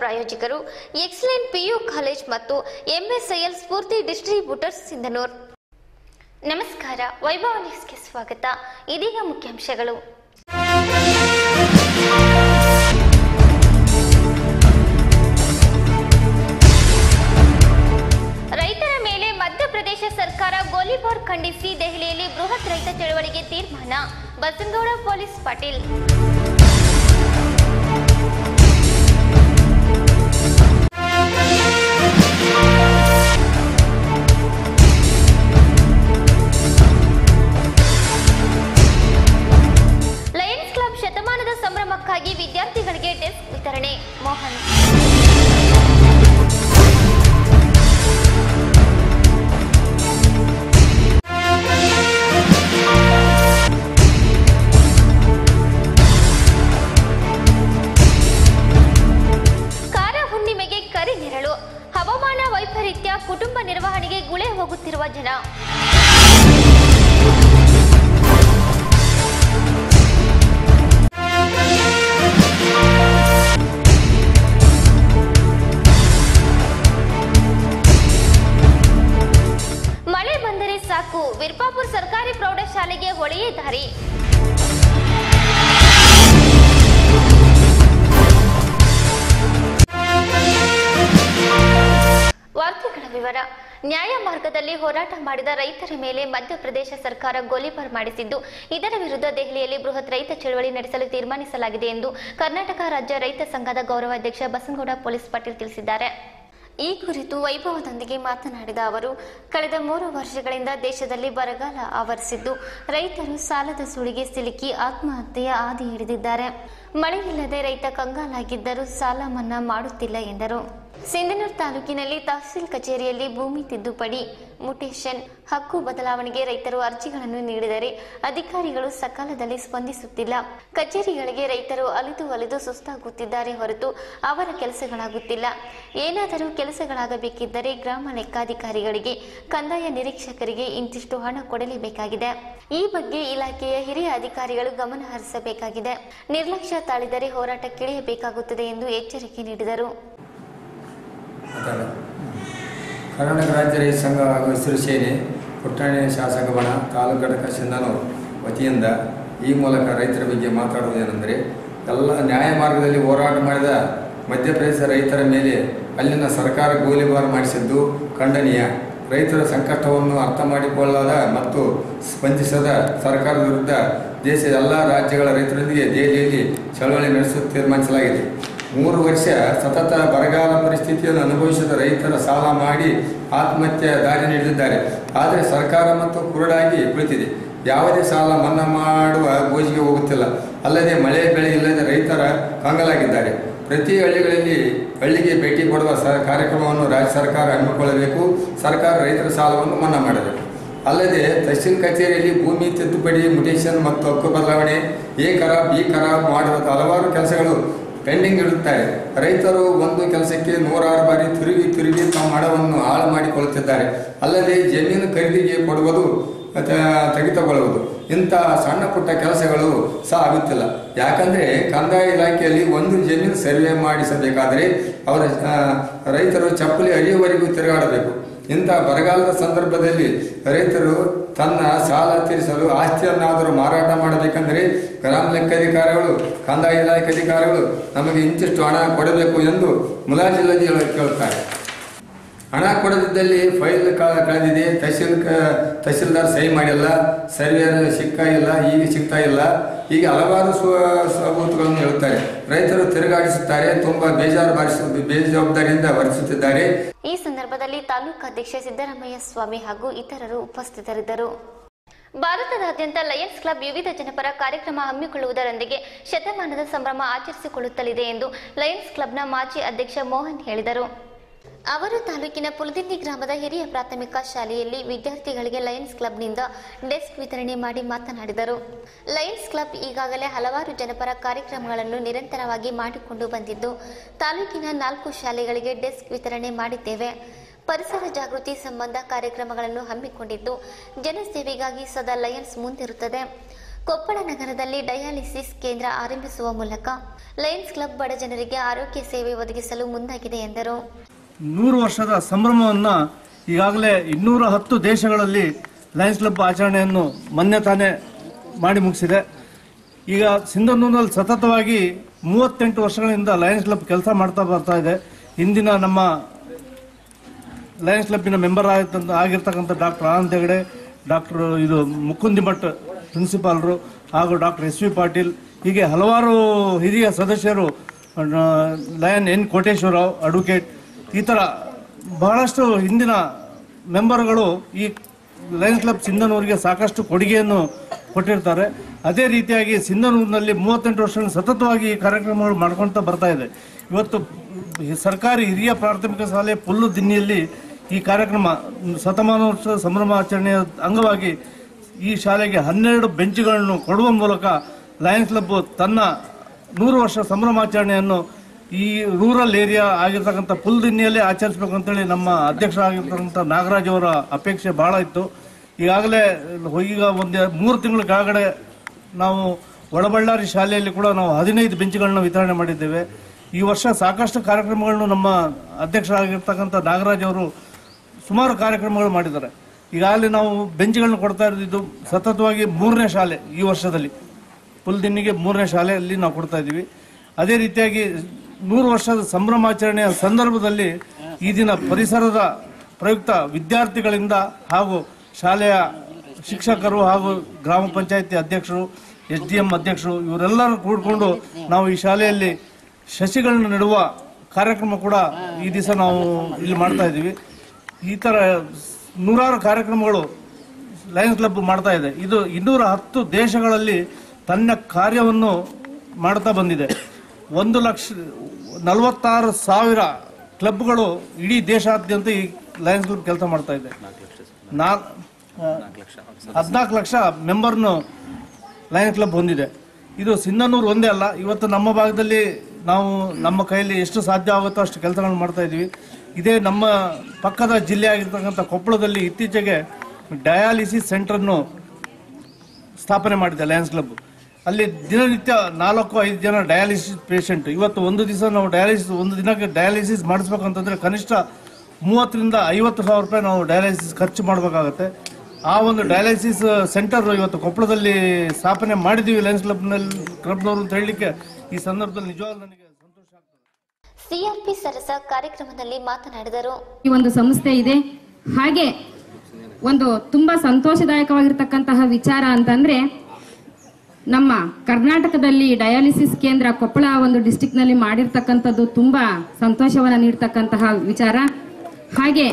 ಪ್ರಾಯೋಜಕರು excellent PU college ಮತ್ತು MSIL Spoorthi distributors Sindhanur ನಮಸ್ಕಾರ ವೈಭವ ನ್ಯೂಸ್ಗೆ ಸ್ವಾಗತ ಇದೀಗ ಮುಖ್ಯಾಂಶಗಳು ರೈತರ ಮೇಲೆ ಮಧ್ಯಪ್ರದೇಶ ಸರ್ಕಾರ ಗೋಲಿಬಾರ್ ಖಂಡಿಸಿ ದೆಹಲಿಯಲ್ಲಿ ಬೃಹತ್ ರೈತ ಚಳವಳಿಗೆ ತೀರ್ಮಾನ Basanagouda police Patil Lions club ಶತಮಾನದ ಸಂಭ್ರಮಕ್ಕಾಗಿ ವಿದ್ಯಾರ್ಥಿಗಳಿಗೆ ಡೆಸ್ಕ್ ವಿತರಣೆ ಮೋಹನ್ ಕಾರ ಹುಣ್ಣಿಮೆಗೆ ಕರಿ ನೆರಳು ಹವಾಮಾನ ವೈಪರೀತ್ಯ ಕುಟುಂಬ ನಿರ್ವಹಣೆಗೆ ಗುಳೆ ಹೋಗುತ್ತಿರುವ ಜನ ಮಳೆ ಬಂದರೆ ಸಾಕು ವಿರ್ಪಾಪುರ್ ಸರ್ಕಾರಿ ಪ್ರೌಢಶಾಲೆಗೆ ಹೊಳೆಯೇ ದಾರಿ ವಾರ್ತೆಗಳ ವಿವರ ನ್ಯಾಯ ಮಾರ್ಗದಲ್ಲಿ ಹೋರಾಟ ಮಾಡಿದ ರೈತರ ಮೇಲೆ ಮಧ್ಯಪ್ರದೇಶ ಸರ್ಕಾರ ಗೋಲಿಬಾರ್ ಮಾಡಿಸಿದ್ದು ಇದರ ವಿರುದ್ಧ ದೆಹಲಿಯಲ್ಲಿ ಬೃಹತ್ ರೈತ ಚಳವಳಿ ನಡೆಸಲು ತೀರ್ಮಾನಿಸಲಾಗಿದೆ ಎಂದು ಕರ್ನಾಟಕ ರಾಜ್ಯ ರೈತ ಸಂಘದ ಗೌರವಾಧ್ಯಕ್ಷ ಬಸನಗೌಡ ಪೊಲೀಸ್ ಪಾಟೀಲ್ ತಿಳಿಸಿದ್ದಾರೆ ಈ ಕುರಿತು ವೈಭವದೊಂದಿಗೆ ಮಾತನಾಡಿದ ಅವರು ಕಳೆದ ಮೂರು ವರ್ಷಗಳಿಂದ ದೇಶದಲ್ಲಿ ಬರಗಾಲ ಆವರಿಸಿದ್ದು ರೈತರು ಸಾಲದ ಸುಳಿಗೆ ಸಿಲುಕಿ ಆತ್ಮಹತ್ಯೆಯ ಹಾದಿ ಹಿಡಿದಿದ್ದಾರೆ ಮಳೆಯಿಲ್ಲದೆ ರೈತ ಕಂಗಾಲಾಗಿದ್ದರೂ ಸಾಲ ಮನ್ನಾ ಮಾಡುತ್ತಿಲ್ಲ ಎಂದರು ಸಿಂಧನೂರು ತಾಲೂಕಿನಲ್ಲಿ ತಹಸೀಲ್ ಕಚೇರಿಯಲ್ಲಿ ಭೂಮಿ ತಿದ್ದುಪಡಿ ಮುಟೇಷನ್ ಹಕ್ಕು ಬದಲಾವಣೆಗೆ ರೈತರು ಅರ್ಜಿಗಳನ್ನು ನೀಡಿದರೆ ಅಧಿಕಾರಿಗಳು ಸಕಾಲದಲ್ಲಿ ಸ್ಪಂದಿಸುತ್ತಿಲ್ಲ ಕಚೇರಿಗಳಿಗೆ ರೈತರು ಅಲಿದು ಅಲಿದು ಸುಸ್ತಾಗುತ್ತಿದ್ದಾರೆ ಹೊರತು ಅವರ ಕೆಲಸಗಳಾಗುತ್ತಿಲ್ಲ ಏನಾದರೂ ಕೆಲಸಗಳಾಗಬೇಕಿದ್ದರೆ ಗ್ರಾಮ ಲೆಕ್ಕಾಧಿಕಾರಿಗಳಿಗೆ ಕಂದಾಯ ನಿರೀಕ್ಷಕರಿಗೆ ಇಂತಿಷ್ಟು ಹಣ ಕೊಡಲೇಬೇಕಾಗಿದೆ ಈ ಬಗ್ಗೆ ಇಲಾಖೆಯ ಹಿರಿಯ ಅಧಿಕಾರಿಗಳು ಗಮನ ಹರಿಸಬೇಕಾಗಿದೆ ನಿರ್ಲಕ್ಷ್ಯ ತಾಳಿದರೆ ಹೋರಾಟಕ್ಕಿಳಿಯಬೇಕಾಗುತ್ತದೆ ಎಂದು ಎಚ್ಚರಿಕೆ ನೀಡಿದರು ಮಾತಾಡ ಕರ್ನಾಟಕ ರಾಜ್ಯ ರೈತ ಸಂಘ ಹಾಗೂ ಹಸಿರು ಸೇನೆ ಪುಟ್ಟಣೆ ಶಾಸಕ ಬಣ ತಾಲೂಕು ಘಟಕ ಸಿಂಧನೂರು ವತಿಯಿಂದ ಈ ಮೂಲಕ ರೈತರ ಬಗ್ಗೆ ಮಾತಾಡುವುದೇನೆಂದರೆ ಎಲ್ಲ ನ್ಯಾಯ ಮಾರ್ಗದಲ್ಲಿ ಹೋರಾಟ ಮಾಡಿದ ಮಧ್ಯಪ್ರದೇಶ ರೈತರ ಮೇಲೆ ಅಲ್ಲಿನ ಸರ್ಕಾರ ಗೋಲಿಬಾರ್ ಮಾಡಿಸಿದ್ದು ಖಂಡನೀಯ ರೈತರ ಸಂಕಷ್ಟವನ್ನು ಅರ್ಥ ಮಾಡಿಕೊಳ್ಳದ ಮತ್ತು ಸ್ಪಂದಿಸದ ಸರ್ಕಾರದ ವಿರುದ್ಧ ದೇಶದ ಎಲ್ಲ ರಾಜ್ಯಗಳ ರೈತರೊಂದಿಗೆ ದೆಹಲಿಯಲ್ಲಿ ಚಳವಳಿ ನಡೆಸಲು ತೀರ್ಮಾನಿಸಲಾಗಿದೆ ಮೂರು ವರ್ಷ ಸತತ ಬರಗಾಲ ಪರಿಸ್ಥಿತಿಯನ್ನು ಅನುಭವಿಸಿದ ರೈತರ ಸಾಲ ಮಾಡಿ ಆತ್ಮಹತ್ಯೆ ದಾರಿ ನಡೆದಿದ್ದಾರೆ ಆದರೆ ಸರ್ಕಾರ ಮತ್ತು ಕುರುಡಾಗಿ ಕುಳಿತಿದೆ ಯಾವುದೇ ಸಾಲ ಮನ್ನಾ ಮಾಡುವ ಗೋಜಿಗೆ ಹೋಗುತ್ತಿಲ್ಲ ಅಲ್ಲದೆ ಮಳೆ ಬೆಳೆ ಇಲ್ಲದೆ ರೈತರ ಕಂಗಲಾಗಿದ್ದಾರೆ ಪ್ರತಿ ಹಳ್ಳಿಗಳಲ್ಲಿ ಹಳ್ಳಿಗೆ ಭೇಟಿ ಕೊಡುವ ಸ ಕಾರ್ಯಕ್ರಮವನ್ನು ರಾಜ್ಯ ಸರ್ಕಾರ ಹಮ್ಮಿಕೊಳ್ಳಬೇಕು ಸರ್ಕಾರ ರೈತರ ಸಾಲವನ್ನು ಮನ್ನಾ ಮಾಡಬೇಕು ಅಲ್ಲದೆ ತಹಸೀಲ್ ಕಚೇರಿಯಲ್ಲಿ ಭೂಮಿ ತಿದ್ದುಪಡಿ ಮುಟೇಷನ್ ಮತ್ತು ಹಕ್ಕು ಬದಲಾವಣೆ ಎ ಖರಾಬ್ ಈ ಖರಾಬ್ ಮಾಡುವ ಹಲವಾರು ಕೆಲಸಗಳು ಪೆಂಡಿಂಗ್ ಇಡುತ್ತಾರೆ ರೈತರು ಒಂದು ಕೆಲಸಕ್ಕೆ ನೂರಾರು ಬಾರಿ ತಿರುಗಿ ತಿರುಗಿ ತಮ್ಮ ಹಣವನ್ನು ಹಾಳು ಮಾಡಿಕೊಳ್ಳುತ್ತಿದ್ದಾರೆ ಅಲ್ಲದೆ ಜಮೀನು ಖರೀದಿಗೆ ಕೊಡುವುದು ತ- ತೆಗೆದುಕೊಳ್ಳುವುದು ಇಂಥ ಸಣ್ಣ ಪುಟ್ಟ ಕೆಲಸಗಳು ಸಹ ಆಗುತ್ತಿಲ್ಲ ಯಾಕಂದರೆ ಕಂದಾಯ ಇಲಾಖೆಯಲ್ಲಿ ಒಂದು ಜಮೀನು ಸರ್ವೆ ಮಾಡಿಸಬೇಕಾದರೆ ಅವರ ಆ, ರೈತರು ಚಪ್ಪಲಿ ಅರಿಯುವವರೆಗೂ ತಿರುಗಾಡಬೇಕು ಇಂಥ ಬರಗಾಲದ ಸಂದರ್ಭದಲ್ಲಿ ರೈತರು ತನ್ನ ಸಾಲ ತೀರಿಸಲು ಆಸ್ತಿಯನ್ನಾದರೂ ಮಾರಾಟ ಮಾಡಬೇಕೆಂದರೆ ಗ್ರಾಮ ಲೆಕ್ಕಾಧಿಕಾರಿಗಳು ಕಂದಾಯ ಇಲಾಖೆ ಅಧಿಕಾರಿಗಳು ನಮಗೆ ಇಂತಿಷ್ಟು ಹಣ ಕೊಡಬೇಕು ಎಂದು ಮುಲಾಜಿಲ್ಲದೆ ಹೇಳ- ಕೇಳುತ್ತಾರೆ ಹಣ ಕೊಡದಿದ್ದಲ್ಲಿ ಫೈಲ್ ಕ- ಕಳೆದಿದೆ ತಹಸೀಲ್ ಕ- ತಹಸೀಲ್ದಾರ್ ಸಹಿ ಮಾಡಿಲ್ಲ ಸರ್ವೇರ್ ಸಿಕ್ಕ ಇಲ್ಲ ಈಗ ಸಿಗ್ತಾ ಇಲ್ಲ ಹೀಗೆ ಹಲವಾರು ಸ್ವ ಸ್ವಭೂತಗಳನ್ನು ಹೇಳುತ್ತಾರೆ ರೈತರು ತಿರುಗಾಡಿಸುತ್ತಾರೆ ತುಂಬ ಬೇಜಾರು ಬಾರಿಸ ಬೇಜವಾಬ್ದಾರಿಯಿಂದ ವರ್ತಿಸುತ್ತಿದ್ದಾರೆ ಈ ಸಂದರ್ಭದಲ್ಲಿ ತಾಲೂಕು ಅಧ್ಯಕ್ಷ ಸಿದ್ದರಾಮಯ್ಯ ಸ್ವಾಮಿ ಹಾಗೂ ಇತರರು ಉಪಸ್ಥಿತರಿದ್ದರು ಭಾರತದಾದ್ಯಂತ ಲಯನ್ಸ್ ಕ್ಲಬ್ ವಿವಿಧ ಜನಪರ ಕಾರ್ಯಕ್ರಮ ಹಮ್ಮಿಕೊಳ್ಳುವುದರೊಂದಿಗೆ ಶತಮಾನದ ಸಂಭ್ರಮ ಆಚರಿಸಿಕೊಳ್ಳುತ್ತಲಿದೆ ಎಂದು ಲಯನ್ಸ್ ಕ್ಲಬ್ನ ಮಾಜಿ ಅಧ್ಯಕ್ಷ ಮೋಹನ್ ಹೇಳಿದರು ಅವರು ತಾಲೂಕಿನ ಪುಲದಿಂಡಿ ಗ್ರಾಮದ ಹಿರಿಯ ಪ್ರಾಥಮಿಕ ಶಾಲೆಯಲ್ಲಿ ವಿದ್ಯಾರ್ಥಿಗಳಿಗೆ ಲಯನ್ಸ್ ಕ್ಲಬ್ನಿಂದ ಡೆಸ್ಕ್ ವಿತರಣೆ ಮಾಡಿ ಮಾತನಾಡಿದರು ಲಯನ್ಸ್ ಕ್ಲಬ್ ಈಗಾಗಲೇ ಹಲವಾರು ಜನಪರ ಕಾರ್ಯಕ್ರಮಗಳನ್ನು ನಿರಂತರವಾಗಿ ಮಾಡಿಕೊಂಡು ಬಂದಿದ್ದು ತಾಲೂಕಿನ ನಾಲ್ಕು ಶಾಲೆಗಳಿಗೆ ಡೆಸ್ಕ್ ವಿತರಣೆ ಮಾಡಿದ್ದೇವೆ ಪರಿಸರ ಜಾಗೃತಿ ಸಂಬಂಧ ಕಾರ್ಯಕ್ರಮಗಳನ್ನು ಹಮ್ಮಿಕೊಂಡಿದ್ದು ಜನಸೇವೆಗಾಗಿ ಸದಾ ಲಯನ್ಸ್ ಮುಂದಿರುತ್ತದೆ ಕೊಪ್ಪಳ ನಗರದಲ್ಲಿ ಡಯಾಲಿಸಿಸ್ ಕೇಂದ್ರ ಆರಂಭಿಸುವ ಮೂಲಕ ಲಯನ್ಸ್ ಕ್ಲಬ್ ಬಡ ಜನರಿಗೆ ಆರೋಗ್ಯ ಸೇವೆ ಒದಗಿಸಲು ಮುಂದಾಗಿದೆ ಎಂದರು ನೂರು ವರ್ಷದ ಸಂಭ್ರಮವನ್ನು ಈಗಾಗಲೇ ಇನ್ನೂರ ಹತ್ತು ದೇಶಗಳಲ್ಲಿ ಲಯನ್ಸ್ ಕ್ಲಬ್ ಆಚರಣೆಯನ್ನು ಮೊನ್ನೆ ತಾನೇ ಮಾಡಿ ಮುಗಿಸಿದೆ ಈಗ ಸಿಂಧನೂರಿನಲ್ಲಿ ಸತತವಾಗಿ ಮೂವತ್ತೆಂಟು ವರ್ಷಗಳಿಂದ ಲಯನ್ಸ್ ಕ್ಲಬ್ ಕೆಲಸ ಮಾಡ್ತಾ ಬರ್ತಾ ಇದೆ ಇಂದಿನ ನಮ್ಮ ಲಯನ್ಸ್ ಕ್ಲಬ್ಬಿನ ಮೆಂಬರ್ ಆಗಿರ್ತಂತ ಆಗಿರ್ತಕ್ಕಂಥ ಡಾಕ್ಟರ್ ಆನಂದ್ ಹೆಗಡೆ ಡಾಕ್ಟರ್ ಇದು ಮುಕುಂದಿ ಭಟ್ ಪ್ರಿನ್ಸಿಪಾಲ್ರು ಹಾಗೂ ಡಾಕ್ಟರ್ ಎಸ್ ವಿ ಪಾಟೀಲ್ ಹೀಗೆ ಹಲವಾರು ಹಿರಿಯ ಸದಸ್ಯರು ಆ, ಲಯನ್ ಎನ್ ಕೋಟೇಶ್ವರರಾವ್ ಅಡ್ವೊಕೇಟ್ ಈ ಥರ ಬಹಳಷ್ಟು ಹಿಂದಿನ ಮೆಂಬರ್ಗಳು ಈ ಲಯನ್ಸ್ ಕ್ಲಬ್ ಸಿಂಧನೂರಿಗೆ ಸಾಕಷ್ಟು ಕೊಡುಗೆಯನ್ನು ಕೊಟ್ಟಿರ್ತಾರೆ ಅದೇ ರೀತಿಯಾಗಿ ಸಿಂಧನೂರಿನಲ್ಲಿ ಮೂವತ್ತೆಂಟು ವರ್ಷಗಳ ಸತತವಾಗಿ ಈ ಕಾರ್ಯಕ್ರಮಗಳು ಮಾಡ್ಕೊಳ್ತಾ ಬರ್ತಾ ಇದೆ ಇವತ್ತು ಈ ಸರ್ಕಾರಿ ಹಿರಿಯ ಪ್ರಾಥಮಿಕ ಶಾಲೆ ಪುಲ್ಲು ದಿನ್ನಿಯಲ್ಲಿ ಈ ಕಾರ್ಯಕ್ರಮ ಶತಮಾನೋತ್ಸವ ಸಂಭ್ರಮಾಚರಣೆಯ ಅಂಗವಾಗಿ ಈ ಶಾಲೆಗೆ ಹನ್ನೆರಡು ಬೆಂಚುಗಳನ್ನು ಕೊಡುವ ಮೂಲಕ ಲಯನ್ಸ್ ಕ್ಲಬ್ ತನ್ನ ನೂರು ವರ್ಷ ಸಂಭ್ರಮಾಚರಣೆಯನ್ನು ಈ ರೂರಲ್ ಏರಿಯಾ ಆಗಿರ್ತಕ್ಕಂಥ ಪುಲ್ದಿನ್ನಿಯಲ್ಲೇ ಆಚರಿಸಬೇಕು ಅಂತೇಳಿ ನಮ್ಮ ಅಧ್ಯಕ್ಷರಾಗಿರ್ತಕ್ಕಂಥ ನಾಗರಾಜ್ ಅವರ ಅಪೇಕ್ಷೆ ಬಹಳ ಇತ್ತು ಈಗಾಗಲೇ ಈಗ ಒಂದು ಮೂರು ತಿಂಗಳ ಕೆಳಗಡೆ ನಾವು ಒಳಬಳ್ಳಾರಿ ಶಾಲೆಯಲ್ಲಿ ಕೂಡ ನಾವು ಹದಿನೈದು ಬೆಂಚ್ಗಳನ್ನ ವಿತರಣೆ ಮಾಡಿದ್ದೇವೆ ಈ ವರ್ಷ ಸಾಕಷ್ಟು ಕಾರ್ಯಕ್ರಮಗಳನ್ನು ನಮ್ಮ ಅಧ್ಯಕ್ಷರಾಗಿರ್ತಕ್ಕಂಥ ನಾಗರಾಜ್ ಅವರು ಸುಮಾರು ಕಾರ್ಯಕ್ರಮಗಳು ಮಾಡಿದ್ದಾರೆ ಈಗಾಗಲೇ ನಾವು ಬೆಂಚ್ಗಳನ್ನ ಕೊಡ್ತಾ ಇರೋದು ಸತತವಾಗಿ ಮೂರನೇ ಶಾಲೆ ಈ ವರ್ಷದಲ್ಲಿ ಪುಲ್ದಿನ್ನಿಗೆ ಮೂರನೇ ಶಾಲೆಯಲ್ಲಿ ನಾವು ಕೊಡ್ತಾ ಇದ್ದೀವಿ ಅದೇ ರೀತಿಯಾಗಿ ನೂರು ವರ್ಷದ ಸಂಭ್ರಮಾಚರಣೆಯ ಸಂದರ್ಭದಲ್ಲಿ ಈ ದಿನ ಪರಿಸರದ ಪ್ರಯುಕ್ತ ವಿದ್ಯಾರ್ಥಿಗಳಿಂದ ಹಾಗೂ ಶಾಲೆಯ ಶಿಕ್ಷಕರು ಹಾಗೂ ಗ್ರಾಮ ಪಂಚಾಯತಿ ಅಧ್ಯಕ್ಷರು ಎಸ್ ಡಿ ಎಂ ಅಧ್ಯಕ್ಷರು ಇವರೆಲ್ಲರೂ ಕೂಡಿಕೊಂಡು ನಾವು ಈ ಶಾಲೆಯಲ್ಲಿ ಸಸಿಗಳನ್ನು ನೆಡುವ ಕಾರ್ಯಕ್ರಮ ಕೂಡ ಈ ದಿವಸ ನಾವು ಇಲ್ಲಿ ಮಾಡ್ತಾ ಇದ್ದೀವಿ ಈ ಥರ ನೂರಾರು ಕಾರ್ಯಕ್ರಮಗಳು ಲಯನ್ಸ್ ಕ್ಲಬ್ ಮಾಡ್ತಾ ಇದೆ ಇದು ಇನ್ನೂರ ಹತ್ತು ದೇಶಗಳಲ್ಲಿ ತನ್ನ ಕಾರ್ಯವನ್ನು ಮಾಡ್ತಾ ಬಂದಿದೆ ಒಂದು ಲಕ್ಷ ನಲವತ್ತಾರು ಸಾವಿರ ಕ್ಲಬ್ಗಳು ಇಡೀ ದೇಶಾದ್ಯಂತ ಈ ಲಯನ್ಸ್ ಕ್ಲಬ್ ಕೆಲಸ ಮಾಡ್ತಾ ಇದೆ ನಾಲ್ ಹದಿನಾಲ್ಕು ಲಕ್ಷ ಮೆಂಬರ್ನು ಲಯನ್ಸ್ ಕ್ಲಬ್ ಹೊಂದಿದೆ ಇದು ಸಿಂಧನೂರು ಒಂದೇ ಅಲ್ಲ ಇವತ್ತು ನಮ್ಮ ಭಾಗದಲ್ಲಿ ನಾವು ನಮ್ಮ ಕೈಯಲ್ಲಿ ಎಷ್ಟು ಸಾಧ್ಯ ಆಗುತ್ತೋ ಅಷ್ಟು ಕೆಲಸಗಳನ್ನು ಮಾಡ್ತಾ ಇದ್ದೀವಿ ಇದೇ ನಮ್ಮ ಪಕ್ಕದ ಜಿಲ್ಲೆ ಆಗಿರ್ತಕ್ಕಂಥ ಕೊಪ್ಪಳದಲ್ಲಿ ಇತ್ತೀಚೆಗೆ ಡಯಾಲಿಸಿಸ್ ಸೆಂಟರನ್ನು ಸ್ಥಾಪನೆ ಮಾಡಿದೆ ಲಯನ್ಸ್ ಕ್ಲಬ್ ಅಲ್ಲಿ ದಿನನಿತ್ಯ ನಾಲ್ಕು ಐದು ಜನ ಡಯಾಲಿಸಿಸ್ ಪೇಷಂಟ್ ಇವತ್ತು ಒಂದು ದಿವಸ ನಾವು ಡಯಾಲಿಸಿಸ್ ಒಂದು ದಿನಕ್ಕೆ ಡಯಾಲಿಸಿಸ್ ಮಾಡಿಸ್ಬೇಕಂತಂದ್ರೆ ಕನಿಷ್ಠ ಮೂವತ್ತರಿಂದ ಐವತ್ತು ಸಾವಿರ ರೂಪಾಯಿ ನಾವು ಡಯಾಲಿಸಿಸ್ ಖರ್ಚು ಮಾಡಬೇಕಾಗತ್ತೆ ಆ ಒಂದು ಡಯಾಲಿಸಿಸ್ ಸೆಂಟರ್ ಇವತ್ತು ಕೊಪ್ಪಳದಲ್ಲಿ ಸ್ಥಾಪನೆ ಮಾಡಿದ್ದೀವಿ ಲಯನ್ಸ್ ಕ್ಲಬ್ನಲ್ಲಿ ಕ್ಲಬ್ನವರು ಅಂತ ಹೇಳಲಿಕ್ಕೆ ಈ ಸಂದರ್ಭದಲ್ಲಿ ನಿಜವಾಗ್ಲೂ ನನಗೆ ಸಂತೋಷ ಆಗ್ತದೆ ಸಿಆರ್ಪಿ ಸರಸ ಕಾರ್ಯಕ್ರಮದಲ್ಲಿ ಮಾತನಾಡಿದರು ಈ ಒಂದು ಸಂಸ್ಥೆ ಇದೆ ಹಾಗೆ ಒಂದು ತುಂಬಾ ಸಂತೋಷದಾಯಕವಾಗಿರ್ತಕ್ಕಂತಹ ವಿಚಾರ ಅಂತಂದ್ರೆ ನಮ್ಮ ಕರ್ನಾಟಕದಲ್ಲಿ ಡಯಾಲಿಸಿಸ್ ಕೇಂದ್ರ ಕೊಪ್ಪಳ ಒಂದು ಡಿಸ್ಟಿಕ್ ನಲ್ಲಿ ಮಾಡಿರ್ತಕ್ಕಂಥದ್ದು ತುಂಬಾ ಸಂತೋಷವನ್ನ ನೀಡ್ತಕ್ಕಂತಹ ವಿಚಾರ ಹಾಗೆ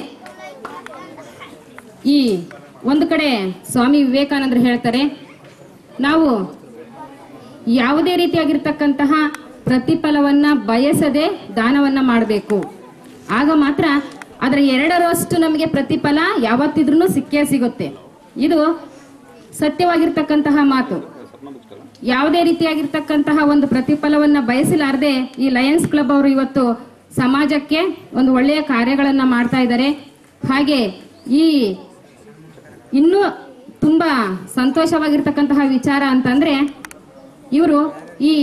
ಈ ಒಂದು ಕಡೆ ಸ್ವಾಮಿ ವಿವೇಕಾನಂದರು ಹೇಳ್ತಾರೆ ನಾವು ಯಾವುದೇ ರೀತಿಯಾಗಿರ್ತಕ್ಕಂತಹ ಪ್ರತಿಫಲವನ್ನ ಬಯಸದೆ ದಾನವನ್ನ ಮಾಡಬೇಕು ಆಗ ಮಾತ್ರ ಅದರ ಎರಡರಷ್ಟು ನಮಗೆ ಪ್ರತಿಫಲ ಯಾವತ್ತಿದ್ರೂ ಸಿಕ್ಕೇ ಸಿಗುತ್ತೆ ಇದು ಸತ್ಯವಾಗಿರ್ತಕ್ಕಂತಹ ಮಾತು ಯಾವುದೇ ರೀತಿಯಾಗಿರ್ತಕ್ಕಂತಹ ಒಂದು ಪ್ರತಿಫಲವನ್ನ ಬಯಸಲಾರದೆ ಈ ಲಯನ್ಸ್ ಕ್ಲಬ್ ಅವರು ಇವತ್ತು ಸಮಾಜಕ್ಕೆ ಒಂದು ಒಳ್ಳೆಯ ಕಾರ್ಯಗಳನ್ನ ಮಾಡ್ತಾ ಇದ್ದಾರೆ ಹಾಗೆ ಈ ಇನ್ನೂ ತುಂಬಾ ಸಂತೋಷವಾಗಿರ್ತಕ್ಕಂತಹ ವಿಚಾರ ಅಂತಂದ್ರೆ ಇವರು ಈ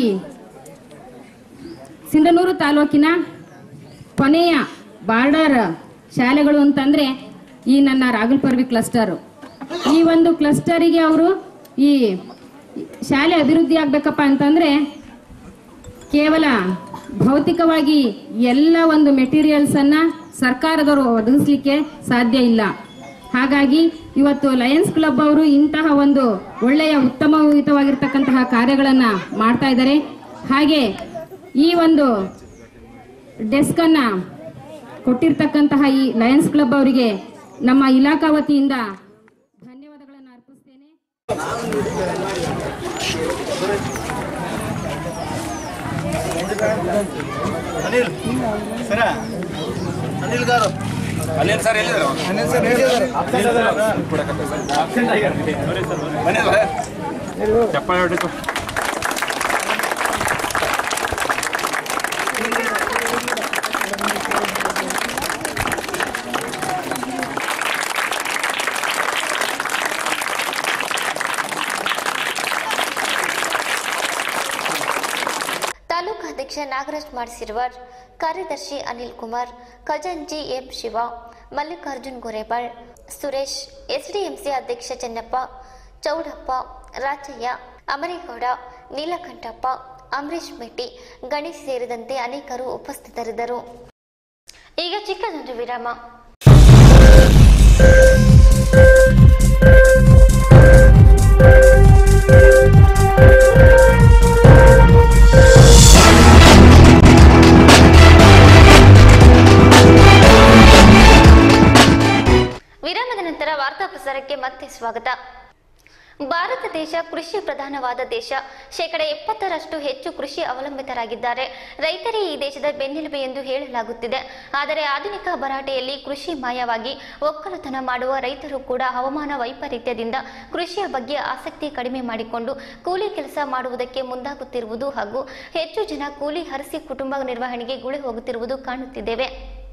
ಸಿಂಧನೂರು ತಾಲೂಕಿನ ಕೊನೆಯ ಬಾರ್ಡರ್ ಶಾಲೆಗಳು ಅಂತಂದ್ರೆ ಈ ನನ್ನ ರಾಗುಲ್ಪರ್ವಿ ಕ್ಲಸ್ಟರ್ ಈ ಒಂದು ಕ್ಲಸ್ಟರಿಗೆ ಅವರು ಈ ಶಾಲೆ ಅಭಿವೃದ್ಧಿ ಆಗ್ಬೇಕಪ್ಪ ಅಂತಂದ್ರೆ ಕೇವಲ ಭೌತಿಕವಾಗಿ ಎಲ್ಲ ಒಂದು ಮೆಟೀರಿಯಲ್ಸ್ ಅನ್ನ ಸರ್ಕಾರದವರು ಒದಗಿಸ್ಲಿಕ್ಕೆ ಸಾಧ್ಯ ಇಲ್ಲ ಹಾಗಾಗಿ ಇವತ್ತು ಲಯನ್ಸ್ ಕ್ಲಬ್ ಅವರು ಇಂತಹ ಒಂದು ಒಳ್ಳೆಯ ಉತ್ತಮಯುತವಾಗಿರ್ತಕ್ಕಂತಹ ಕಾರ್ಯಗಳನ್ನ ಮಾಡ್ತಾ ಇದ್ದಾರೆ ಹಾಗೆ ಈ ಒಂದು ಡೆಸ್ಕ್ ಅನ್ನ ಕೊಟ್ಟಿರ್ತಕ್ಕಂತಹ ಈ ಲಯನ್ಸ್ ಕ್ಲಬ್ ಅವರಿಗೆ ನಮ್ಮ ಇಲಾಖಾ ವತಿಯಿಂದ ಧನ್ಯವಾದಗಳನ್ನು ಅರ್ಪಿಸ್ತೇನೆ ಅನಿಲ್ ಸರ ಅನಿಲ್ ಗಾರು ಅನಿಲ್ ಸರ್ ಎಲ್ಲಿದ್ರು ಚಪ್ಪಾಳೆ ಹೊಡಿತು ತಾಲೂಕು ಅಧ್ಯಕ್ಷ ನಾಗರಾಜ್ ಮಾಡಿಸಿರುವರ್ ಕಾರ್ಯದರ್ಶಿ ಅನಿಲ್ ಕುಮಾರ್ ಖಜಾಂಜಿ ಎಂ ಶಿವ ಮಲ್ಲಿಕಾರ್ಜುನ್ ಗೊರೆಬಾಳ್ ಸುರೇಶ್ ಎಸ್ಡಿಎಂಸಿ ಅಧ್ಯಕ್ಷ ಚೆನ್ನಪ್ಪ ಚೌಡಪ್ಪ ರಾಜಯ್ಯ ಅಮರೇಗೌಡ ನೀಲಕಂಠಪ್ಪ ಅಂಬರೀಶ್ ಮೆಟ್ಟಿ ಗಣೇಶ್ ಸೇರಿದಂತೆ ಅನೇಕರು ಉಪಸ್ಥಿತರಿದ್ದರು ಈಗ ಚಿಕ್ಕದೊಂದು ವಿರಾಮ ವಿರಾಮದ ನಂತರ ವಾರ್ತಾ ಪ್ರಸಾರಕ್ಕೆ ಮತ್ತೆ ಸ್ವಾಗತ ಭಾರತ ದೇಶ ಕೃಷಿ ಪ್ರಧಾನವಾದ ದೇಶ ಶೇಕಡ ಎಪ್ಪತ್ತರಷ್ಟು ಹೆಚ್ಚು ಕೃಷಿ ಅವಲಂಬಿತರಾಗಿದ್ದಾರೆ ರೈತರೇ ಈ ದೇಶದ ಬೆನ್ನೆಲುಬು ಎಂದು ಹೇಳಲಾಗುತ್ತಿದೆ ಆದರೆ ಆಧುನಿಕ ಭರಾಟೆಯಲ್ಲಿ ಕೃಷಿ ಮಾಯವಾಗಿ ಒಕ್ಕಲುತನ ಮಾಡುವ ರೈತರು ಕೂಡ ಹವಾಮಾನ ವೈಪರೀತ್ಯದಿಂದ ಕೃಷಿಯ ಬಗ್ಗೆ ಆಸಕ್ತಿ ಕಡಿಮೆ ಮಾಡಿಕೊಂಡು ಕೂಲಿ ಕೆಲಸ ಮಾಡುವುದಕ್ಕೆ ಮುಂದಾಗುತ್ತಿರುವುದು ಹಾಗೂ ಹೆಚ್ಚು ಜನ ಕೂಲಿ ಹರಿಸಿ ಕುಟುಂಬ ನಿರ್ವಹಣೆಗೆ ಗುಳೆ ಹೋಗುತ್ತಿರುವುದು ಕಾಣುತ್ತಿದ್ದೇವೆ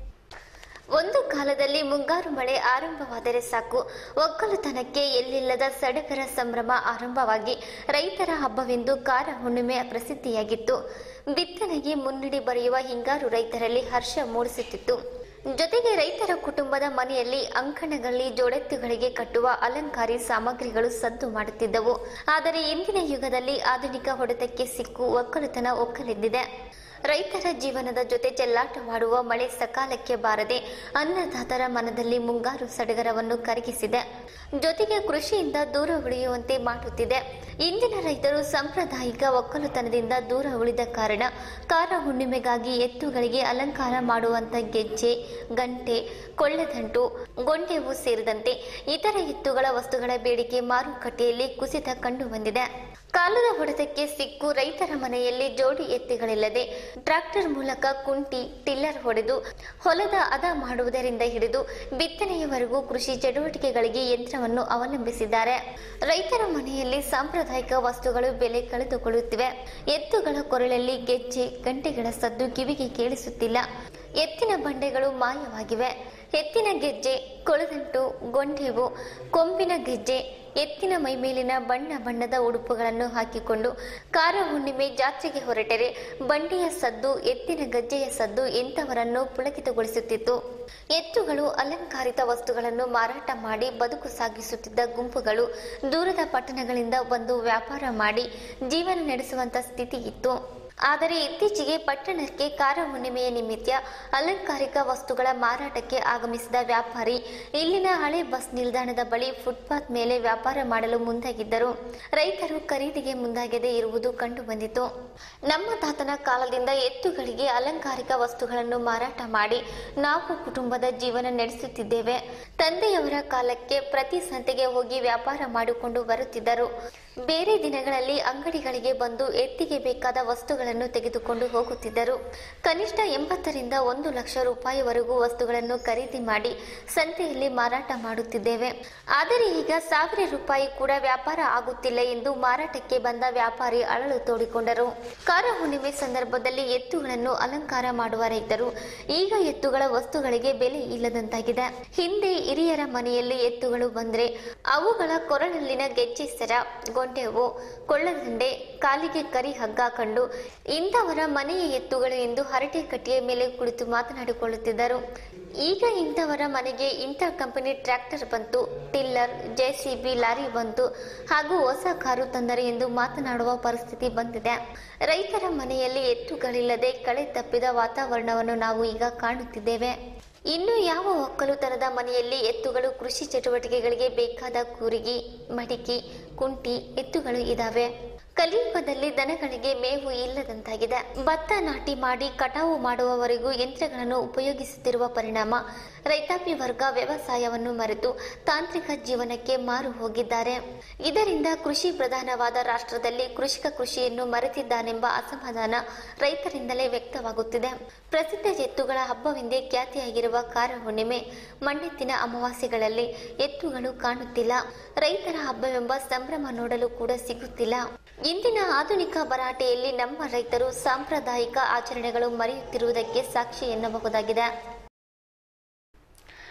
ಒಂದು ಕಾಲದಲ್ಲಿ ಮುಂಗಾರು ಮಳೆ ಆರಂಭವಾದರೆ ಸಾಕು ಒಕ್ಕಲುತನಕ್ಕೆ ಎಲ್ಲಿಲ್ಲದ ಸಡಗರ ಸಂಭ್ರಮ ಆರಂಭವಾಗಿ ರೈತರ ಹಬ್ಬವೆಂದು ಕಾರ ಹುಣ್ಣಿಮೆ ಪ್ರಸಿದ್ಧಿಯಾಗಿತ್ತು ಬಿತ್ತನೆಗೆ ಮುನ್ನುಡಿ ಬರೆಯುವ ಹಿಂಗಾರು ರೈತರಲ್ಲಿ ಹರ್ಷ ಮೂಡಿಸುತ್ತಿತ್ತು ಜೊತೆಗೆ ರೈತರ ಕುಟುಂಬದ ಮನೆಯಲ್ಲಿ ಅಂಕಣಗಳಲ್ಲಿ ಜೋಡೆತ್ತುಗಳಿಗೆ ಕಟ್ಟುವ ಅಲಂಕಾರಿ ಸಾಮಗ್ರಿಗಳು ಸದ್ದು ಮಾಡುತ್ತಿದ್ದವು ಆದರೆ ಇಂದಿನ ಯುಗದಲ್ಲಿ ಆಧುನಿಕ ಹೊಡೆತಕ್ಕೆ ಸಿಕ್ಕು ಒಕ್ಕಲುತನ ಒಕ್ಕಲೆದ್ದಿದೆ ರೈತರ ಜೀವನದ ಜೊತೆ ಚೆಲ್ಲಾಟವಾಡುವ ಮಳೆ ಸಕಾಲಕ್ಕೆ ಬಾರದೆ ಅನ್ನದಾತರ ಮನದಲ್ಲಿ ಮುಂಗಾರು ಸಡಗರವನ್ನು ಕರಗಿಸಿದೆ ಜೊತೆಗೆ ಕೃಷಿಯಿಂದ ದೂರ ಉಳಿಯುವಂತೆ ಮಾಡುತ್ತಿದೆ ಇಂದಿನ ರೈತರು ಸಾಂಪ್ರದಾಯಿಕ ಒಕ್ಕಲುತನದಿಂದ ದೂರ ಉಳಿದ ಕಾರಣ ಕಾರ ಹುಣ್ಣಿಮೆಗಾಗಿ ಎತ್ತುಗಳಿಗೆ ಅಲಂಕಾರ ಮಾಡುವಂತ ಗೆಜ್ಜೆ ಗಂಟೆ ಕೊಳ್ಳೆದಂಟು ಗೊಂಡೆವು ಸೇರಿದಂತೆ ಇತರ ಎತ್ತುಗಳ ವಸ್ತುಗಳ ಬೇಡಿಕೆ ಮಾರುಕಟ್ಟೆಯಲ್ಲಿ ಕುಸಿತ ಕಂಡು ಬಂದಿದೆ ಕಾಲದ ಹೊಡೆತಕ್ಕೆ ಸಿಕ್ಕು ರೈತರ ಮನೆಯಲ್ಲಿ ಜೋಡಿ ಎತ್ತಿಗಳಿಲ್ಲದೆ ಟ್ರಾಕ್ಟರ್ ಮೂಲಕ ಕುಂಟಿ ಟಿಲ್ಲರ್ ಹೊಡೆದು ಹೊಲದ ಅದ ಮಾಡುವುದರಿಂದ ಹಿಡಿದು ಬಿತ್ತನೆಯವರೆಗೂ ಕೃಷಿ ಚಟುವಟಿಕೆಗಳಿಗೆ ಯಂತ್ರವನ್ನು ಅವಲಂಬಿಸಿದ್ದಾರೆ ರೈತರ ಮನೆಯಲ್ಲಿ ಸಾಂಪ್ರದಾಯಿಕ ವಸ್ತುಗಳು ಬೆಲೆ ಕಳೆದುಕೊಳ್ಳುತ್ತಿವೆ ಎತ್ತುಗಳ ಕೊರಳಲ್ಲಿ ಗೆಜ್ಜೆ ಗಂಟೆಗಳ ಸದ್ದು ಕಿವಿಗೆ ಕೇಳಿಸುತ್ತಿಲ್ಲ ಎತ್ತಿನ ಬಂಡೆಗಳು ಮಾಯವಾಗಿವೆ ಎತ್ತಿನ ಗೆಜ್ಜೆ ಕೊಳದಂಟು ಗೊಂಡೆವು ಕೊಂಬಿನ ಗೆಜ್ಜೆ ಎತ್ತಿನ ಮೈಮೇಲಿನ ಬಣ್ಣ ಬಣ್ಣದ ಉಡುಪುಗಳನ್ನು ಹಾಕಿಕೊಂಡು ಕಾರ ಹುಣ್ಣಿಮೆ ಜಾತ್ರೆಗೆ ಹೊರಟರೆ ಬಂಡಿಯ ಸದ್ದು ಎತ್ತಿನ ಗಜ್ಜೆಯ ಸದ್ದು ಎಂಥವರನ್ನು ಪುಳಕಿತಗೊಳಿಸುತ್ತಿತ್ತು ಎತ್ತುಗಳು ಅಲಂಕಾರಿತ ವಸ್ತುಗಳನ್ನು ಮಾರಾಟ ಮಾಡಿ ಬದುಕು ಸಾಗಿಸುತ್ತಿದ್ದ ಗುಂಪುಗಳು ದೂರದ ಪಟ್ಟಣಗಳಿಂದ ಬಂದು ವ್ಯಾಪಾರ ಮಾಡಿ ಜೀವನ ನಡೆಸುವಂತ ಸ್ಥಿತಿ ಇತ್ತು ಆದರೆ ಇತ್ತೀಚೆಗೆ ಪಟ್ಟಣಕ್ಕೆ ಕಾರ ಹುಣ್ಣಿಮೆಯ ನಿಮಿತ್ತ ಅಲಂಕಾರಿಕ ವಸ್ತುಗಳ ಮಾರಾಟಕ್ಕೆ ಆಗಮಿಸಿದ ವ್ಯಾಪಾರಿ ಇಲ್ಲಿನ ಹಳೆ ಬಸ್ ನಿಲ್ದಾಣದ ಬಳಿ ಫುಟ್ಪಾತ್ ಮೇಲೆ ವ್ಯಾಪಾರ ಮಾಡಲು ಮುಂದಾಗಿದ್ದರು ರೈತರು ಖರೀದಿಗೆ ಮುಂದಾಗದೆ ಇರುವುದು ಕಂಡುಬಂದಿತು ನಮ್ಮ ತಾತನ ಕಾಲದಿಂದ ಎತ್ತುಗಳಿಗೆ ಅಲಂಕಾರಿಕ ವಸ್ತುಗಳನ್ನು ಮಾರಾಟ ಮಾಡಿ ನಾವು ಕುಟುಂಬದ ಜೀವನ ನಡೆಸುತ್ತಿದ್ದೇವೆ ತಂದೆಯವರ ಕಾಲಕ್ಕೆ ಪ್ರತಿ ಸಂತೆಗೆ ಹೋಗಿ ವ್ಯಾಪಾರ ಮಾಡಿಕೊಂಡು ಬರುತ್ತಿದ್ದರು ಬೇರೆ ದಿನಗಳಲ್ಲಿ ಅಂಗಡಿಗಳಿಗೆ ಬಂದು ಎತ್ತಿಗೆ ಬೇಕಾದ ವಸ್ತುಗಳನ್ನು ತೆಗೆದುಕೊಂಡು ಹೋಗುತ್ತಿದ್ದರು ಕನಿಷ್ಠ ಎಂಬತ್ತರಿಂದ ಒಂದು ಲಕ್ಷ ರೂಪಾಯಿವರೆಗೂ ವಸ್ತುಗಳನ್ನು ಖರೀದಿ ಮಾಡಿ ಸಂತೆಯಲ್ಲಿ ಮಾರಾಟ ಮಾಡುತ್ತಿದ್ದೇವೆ ಆದರೆ ಈಗ ಸಾವಿರ ರೂಪಾಯಿ ಕೂಡ ವ್ಯಾಪಾರ ಆಗುತ್ತಿಲ್ಲ ಎಂದು ಮಾರಾಟಕ್ಕೆ ಬಂದ ವ್ಯಾಪಾರಿ ಅಳಲು ತೋಡಿಕೊಂಡರು ಕಾರ ಹುಣ್ಣಿಮೆ ಸಂದರ್ಭದಲ್ಲಿ ಎತ್ತುಗಳನ್ನು ಅಲಂಕಾರ ಮಾಡುವ ರೈತರು ಈಗ ಎತ್ತುಗಳ ವಸ್ತುಗಳಿಗೆ ಬೆಲೆ ಇಲ್ಲದಂತಾಗಿದೆ ಹಿಂದೆ ಹಿರಿಯರ ಮನೆಯಲ್ಲಿ ಎತ್ತುಗಳು ಬಂದ್ರೆ ಅವುಗಳ ಕೊರಳಲ್ಲಿನ ಗೆಜ್ಜೆ ಸರ ಗೊಂಡೆವು ಕೊಳ್ಳದಂಡೆ ಕಾಲಿಗೆ ಕರಿ ಹಗ್ಗ ಕಂಡು ಇಂಥವರ ಮನೆಯ ಎತ್ತುಗಳು ಎಂದು ಹರಟೆ ಕಟ್ಟಿಯ ಮೇಲೆ ಕುಳಿತು ಮಾತನಾಡಿಕೊಳ್ಳುತ್ತಿದ್ದರು ಈಗ ಇಂಥವರ ಮನೆಗೆ ಇಂಥ ಕಂಪನಿ ಟ್ರ್ಯಾಕ್ಟರ್ ಬಂತು ಟಿಲ್ಲರ್ ಜೆಸಿಬಿ ಲಾರಿ ಬಂತು ಹಾಗೂ ಹೊಸ ಕಾರು ತಂದರೆ ಎಂದು ಮಾತನಾಡುವ ಪರಿಸ್ಥಿತಿ ಬಂದಿದೆ ರೈತರ ಮನೆಯಲ್ಲಿ ಎತ್ತುಗಳಿಲ್ಲದೆ ಕಳೆ ತಪ್ಪಿದ ವಾತಾವರಣವನ್ನು ನಾವು ಈಗ ಕಾಣುತ್ತಿದ್ದೇವೆ ಇನ್ನು ಯಾವ ಒಕ್ಕಲುತನದ ಮನೆಯಲ್ಲಿ ಎತ್ತುಗಳು ಕೃಷಿ ಚಟುವಟಿಕೆಗಳಿಗೆ ಬೇಕಾದ ಕೂರಿಗಿ ಮಡಿಕೆ ಕುಂಟಿ ಎತ್ತುಗಳು ಇದಾವೆ ಕಲಿಯುಗದಲ್ಲಿ ದನಗಳಿಗೆ ಮೇವು ಇಲ್ಲದಂತಾಗಿದೆ ಭತ್ತ ನಾಟಿ ಮಾಡಿ ಕಟಾವು ಮಾಡುವವರೆಗೂ ಯಂತ್ರಗಳನ್ನು ಉಪಯೋಗಿಸುತ್ತಿರುವ ಪರಿಣಾಮ ರೈತಾಪಿ ವರ್ಗ ವ್ಯವಸಾಯವನ್ನು ಮರೆತು ತಾಂತ್ರಿಕ ಜೀವನಕ್ಕೆ ಮಾರು ಹೋಗಿದ್ದಾರೆ ಇದರಿಂದ ಕೃಷಿ ಪ್ರಧಾನವಾದ ರಾಷ್ಟ್ರದಲ್ಲಿ ಕೃಷಿಕ ಕೃಷಿಯನ್ನು ಮರೆತಿದ್ದಾನೆಂಬ ಅಸಮಾಧಾನ ರೈತರಿಂದಲೇ ವ್ಯಕ್ತವಾಗುತ್ತಿದೆ ಪ್ರಸಿದ್ಧ ಎತ್ತುಗಳ ಹಬ್ಬವೆಂದೇ ಖ್ಯಾತಿಯಾಗಿರುವ ಕಾರ ಹುಣ್ಣಿಮೆ ಮಣ್ಣೆತ್ತಿನ ಅಮಾವಾಸ್ಯೆಗಳಲ್ಲಿ ಎತ್ತುಗಳು ಕಾಣುತ್ತಿಲ್ಲ ರೈತರ ಹಬ್ಬವೆಂಬ ಸಂಭ್ರಮ ನೋಡಲು ಕೂಡ ಸಿಗುತ್ತಿಲ್ಲ ಇಂದಿನ ಆಧುನಿಕ ಭರಾಟೆಯಲ್ಲಿ ನಮ್ಮ ರೈತರು ಸಾಂಪ್ರದಾಯಿಕ ಆಚರಣೆಗಳು ಮರೆಯುತ್ತಿರುವುದಕ್ಕೆ ಸಾಕ್ಷಿ ಎನ್ನಬಹುದಾಗಿದೆ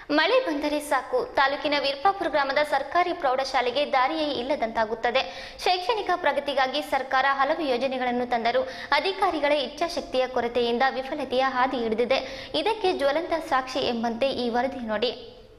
ಮಳೆ ಬಂದರೆ ಸಾಕು ತಾಲೂಕಿನ ವೀರ್ಪಾಪುರ ಗ್ರಾಮದ ಸರ್ಕಾರಿ ಪ್ರೌಢಶಾಲೆಗೆ ದಾರಿಯೇ ಇಲ್ಲದಂತಾಗುತ್ತದೆ ಶೈಕ್ಷಣಿಕ ಪ್ರಗತಿಗಾಗಿ ಸರ್ಕಾರ ಹಲವು ಯೋಜನೆಗಳನ್ನು ತಂದರೂ ಅಧಿಕಾರಿಗಳ ಇಚ್ಛಾಶಕ್ತಿಯ ಕೊರತೆಯಿಂದ ವಿಫಲತೆಯ ಹಾದಿ ಹಿಡಿದಿದೆ ಇದಕ್ಕೆ ಜ್ವಲಂತ ಸಾಕ್ಷಿ ಎಂಬಂತೆ ಈ ವರದಿ ನೋಡಿ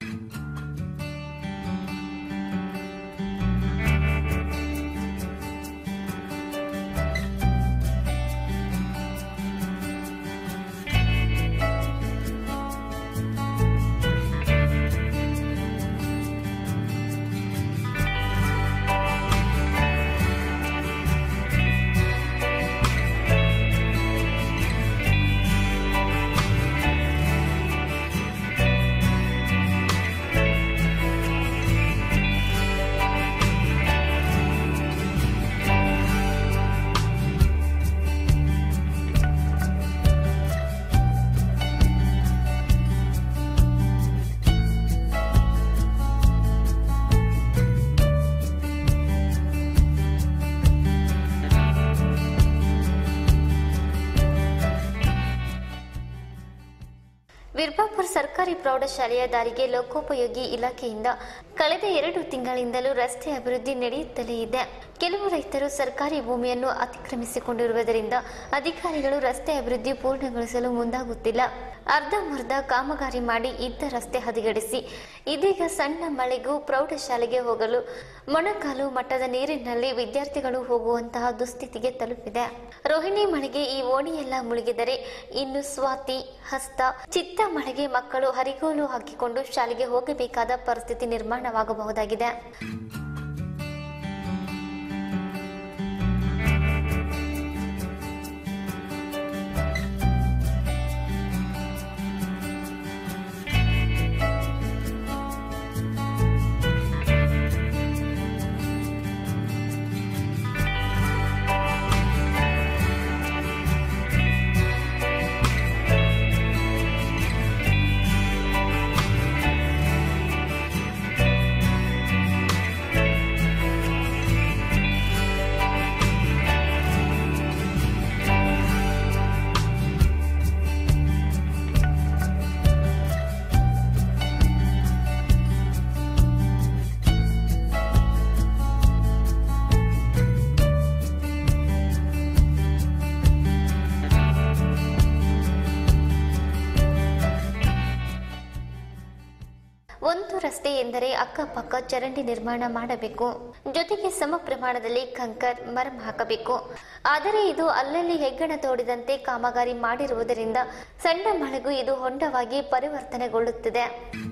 ವಿರ್ಪಾಪುರ ಸರ್ಕಾರಿ ಪ್ರೌಢಶಾಲೆಯ ದಾರಿಗೆ ಲೋಕೋಪಯೋಗಿ ಇಲಾಖೆಯಿಂದ ಕಳೆದ ಎರಡು ತಿಂಗಳಿಂದಲೂ ರಸ್ತೆ ಅಭಿವೃದ್ಧಿ ನಡೆಯುತ್ತಲೇ ಇದೆ ಕೆಲವು ರೈತರು ಸರ್ಕಾರಿ ಭೂಮಿಯನ್ನು ಅತಿಕ್ರಮಿಸಿಕೊಂಡಿರುವುದರಿಂದ ಅಧಿಕಾರಿಗಳು ರಸ್ತೆ ಅಭಿವೃದ್ಧಿ ಪೂರ್ಣಗೊಳಿಸಲು ಮುಂದಾಗುತ್ತಿಲ್ಲ ಅರ್ಧಂಬರ್ಧ ಕಾಮಗಾರಿ ಮಾಡಿ ಇದ್ದ ರಸ್ತೆ ಹದಗೆಡಿಸಿ ಇದೀಗ ಸಣ್ಣ ಮಳೆಗೂ ಪ್ರೌಢಶಾಲೆಗೆ ಹೋಗಲು ಮೊಣಕಾಲು ಮಟ್ಟದ ನೀರಿನಲ್ಲಿ ವಿದ್ಯಾರ್ಥಿಗಳು ಹೋಗುವಂತಹ ದುಸ್ಥಿತಿಗೆ ತಲುಪಿದೆ ರೋಹಿಣಿ ಮಳೆಗೆ ಈ ಓಣಿಯೆಲ್ಲ ಮುಳುಗಿದರೆ ಇನ್ನು ಸ್ವಾತಿ ಹಸ್ತ ಚಿತ್ತ ಮಳೆಗೆ ಮಕ್ಕಳು ಹರಿಗೋಲು ಹಾಕಿಕೊಂಡು ಶಾಲೆಗೆ ಹೋಗಬೇಕಾದ ಪರಿಸ್ಥಿತಿ ನಿರ್ಮಾಣವಾಗಬಹುದಾಗಿದೆ ಒಂದು ರಸ್ತೆ ಎಂದರೆ ಅಕ್ಕಪಕ್ಕ ಚರಂಡಿ ನಿರ್ಮಾಣ ಮಾಡಬೇಕು ಜೊತೆಗೆ ಸಮ ಪ್ರಮಾಣದಲ್ಲಿ ಕಂಕರ್ ಮರಂ ಹಾಕಬೇಕು ಆದರೆ ಇದು ಅಲ್ಲಲ್ಲಿ ಹೆಗ್ಗಣ ತೋಡಿದಂತೆ ಕಾಮಗಾರಿ ಮಾಡಿರುವುದರಿಂದ ಸಣ್ಣ ಮಳೆಗೂ ಇದು ಹೊಂಡವಾಗಿ ಪರಿವರ್ತನೆಗೊಳ್ಳುತ್ತಿದೆ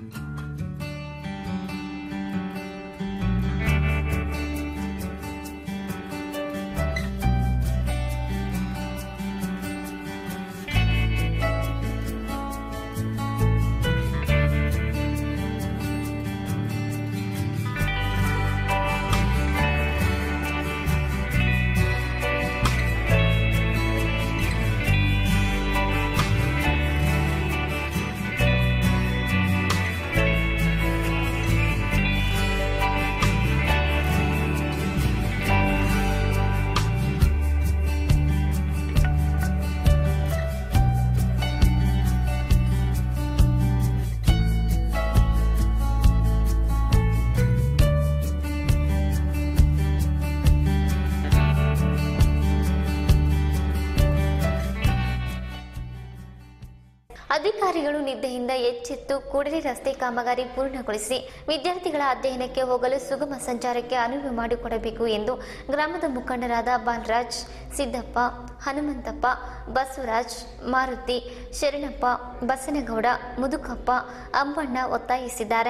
ಅಧಿಕಾರಿಗಳು ನಿದ್ದೆಯಿಂದ ಎಚ್ಚೆತ್ತು ಕೂಡಲೇ ರಸ್ತೆ ಕಾಮಗಾರಿ ಪೂರ್ಣಗೊಳಿಸಿ ವಿದ್ಯಾರ್ಥಿಗಳ ಅಧ್ಯಯನಕ್ಕೆ ಹೋಗಲು ಸುಗಮ ಸಂಚಾರಕ್ಕೆ ಅನುವು ಮಾಡಿಕೊಡಬೇಕು ಎಂದು ಗ್ರಾಮದ ಮುಖಂಡರಾದ ಬಾಲರಾಜ್ ಸಿದ್ದಪ್ಪ ಹನುಮಂತಪ್ಪ ಬಸವರಾಜ್ ಮಾರುತಿ ಶರಣಪ್ಪ ಬಸನಗೌಡ ಮುದುಕಪ್ಪ ಅಂಬಣ್ಣ ಒತ್ತಾಯಿಸಿದ್ದಾರೆ